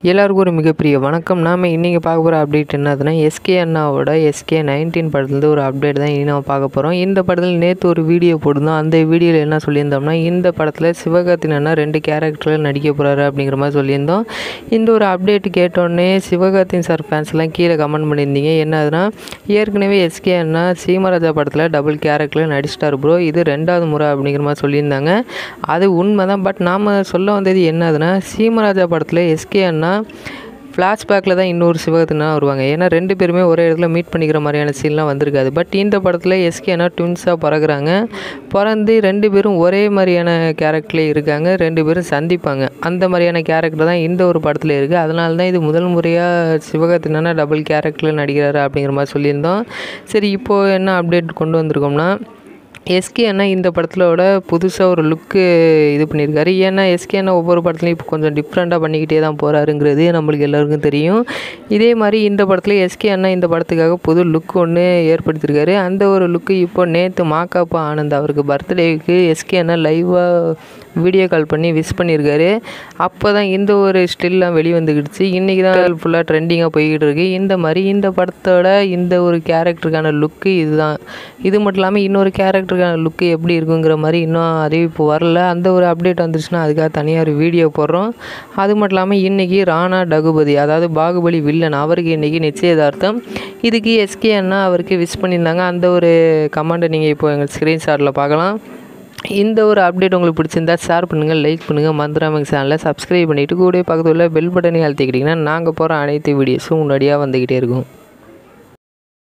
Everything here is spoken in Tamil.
எல்லாருக்கும் ஒரு மிகப்பெரிய வணக்கம் நாம் இன்றைக்கி பார்க்க போகிற அப்டேட் என்னதுன்னா எஸ்கே அண்ணாவோட எஸ்கே நைன்டீன் படத்துலேருந்து ஒரு அப்டேட் தான் இனி நம்ம பார்க்க போகிறோம் இந்த படத்தில் நேற்று ஒரு வீடியோ போட்டிருந்தோம் அந்த வீடியோவில் என்ன சொல்லியிருந்தோம்னா இந்த படத்தில் சிவகார்த்தின் அண்ணா ரெண்டு கேரக்டரில் நடிக்க போகிறாரு அப்படிங்கிற மாதிரி சொல்லியிருந்தோம் இந்த ஒரு அப்டேட் கேட்டோடனே சிவகார்த்தின் சார் ஃபேன்ஸ்லாம் கீழே கமெண்ட் பண்ணியிருந்தீங்க என்னதுன்னா ஏற்கனவே எஸ்கே அண்ணா சீமராஜா படத்தில் டபுள் கேரக்டரில் நடிச்சிட்டார் ப்ரோ இது ரெண்டாவது முறை அப்படிங்கிற மாதிரி சொல்லியிருந்தாங்க அது உண்மை தான் பட் நாம் சொல்ல வந்தது என்னதுன்னா சீமராஜா படத்தில் எஸ்கே அண்ணா ஃப்ளாஷ்பேக்கில் தான் இன்னொரு சிவகத்தினா வருவாங்க ஏன்னா ரெண்டு பேருமே ஒரே இடத்துல மீட் பண்ணிக்கிற மாதிரியான சீன்லாம் வந்திருக்காது பட் இந்த படத்தில் எஸ்கே அண்ணா ட்வின்ஸாக பிறகுறாங்க பிறந்து ரெண்டு பேரும் ஒரே மாதிரியான கேரக்டர்லேயே இருக்காங்க ரெண்டு பேரும் சந்திப்பாங்க அந்த மாதிரியான கேரக்டர் தான் இந்த ஒரு படத்தில் இருக்குது அதனால தான் இது முதல் முறையாக சிவகார்த்தினா டபுள் கேரக்டரில் நடிக்கிறாரு அப்படிங்கிற மாதிரி சொல்லியிருந்தோம் சரி இப்போது என்ன அப்டேட் கொண்டு வந்திருக்கோம்னா எஸ்கே அண்ணா இந்த படத்திலோட புதுசாக ஒரு லுக்கு இது பண்ணியிருக்காரு ஏன்னா எஸ்கே அண்ணா ஒவ்வொரு படத்துலையும் இப்போ கொஞ்சம் டிஃப்ரெண்ட்டாக பண்ணிக்கிட்டே தான் போகிறாருங்கிறது நம்மளுக்கு எல்லாருக்கும் தெரியும் இதே மாதிரி இந்த படத்தில் எஸ்கே அண்ணா இந்த படத்துக்காக புது லுக் ஒன்று ஏற்படுத்தியிருக்காரு அந்த ஒரு லுக்கு இப்போ நேற்று மாக்காப்பா ஆனந்த் அவருக்கு பர்த்டேவுக்கு எஸ்கே அண்ணா லைவாக வீடியோ கால் பண்ணி விஷ் பண்ணியிருக்காரு அப்போ தான் இந்த ஒரு ஸ்டில்லாம் வெளிவந்துக்கிடுச்சு இன்றைக்கி தான் ஃபுல்லாக ட்ரெண்டிங்காக போய்கிட்டு இருக்கு இந்த மாதிரி இந்த படத்தோட இந்த ஒரு கேரக்டருக்கான லுக்கு இதுதான் இது மட்டும் இல்லாமல் இன்னொரு கேரக்டருக்கான லுக்கு எப்படி இருக்குங்கிற மாதிரி இன்னும் அறிவிப்பு வரல அந்த ஒரு அப்டேட் வந்துருச்சுன்னா அதுக்காக தனியாக ஒரு வீடியோ போடுறோம் அது மட்டும் இல்லாமல் இன்றைக்கி ராணா டகுபதி அதாவது பாகுபலி வில்லன் அவருக்கு இன்றைக்கி நிச்சயதார்த்தம் இதுக்கு எஸ்கே அண்ணா அவருக்கு விஷ் பண்ணியிருந்தாங்க அந்த ஒரு கமெண்ட்டை நீங்கள் இப்போ எங்கள் ஸ்க்ரீன்ஷாட்டில் பார்க்கலாம் இந்த ஒரு அப்டேட் உங்களுக்கு பிடிச்சிருந்தா ஷேர் பண்ணுங்கள் லைக் பண்ணுங்கள் மந்திராமங்க சேனலை சப்ஸ்கிரைப் பண்ணிவிட்டு கூட பக்கத்தில் உள்ள பெல் பட்டனை அழுத்திக்கிட்டிங்கன்னா நாங்கள் போகிற அனைத்து வீடியோஸும் முன்னாடியாக வந்துக்கிட்டே இருக்கும்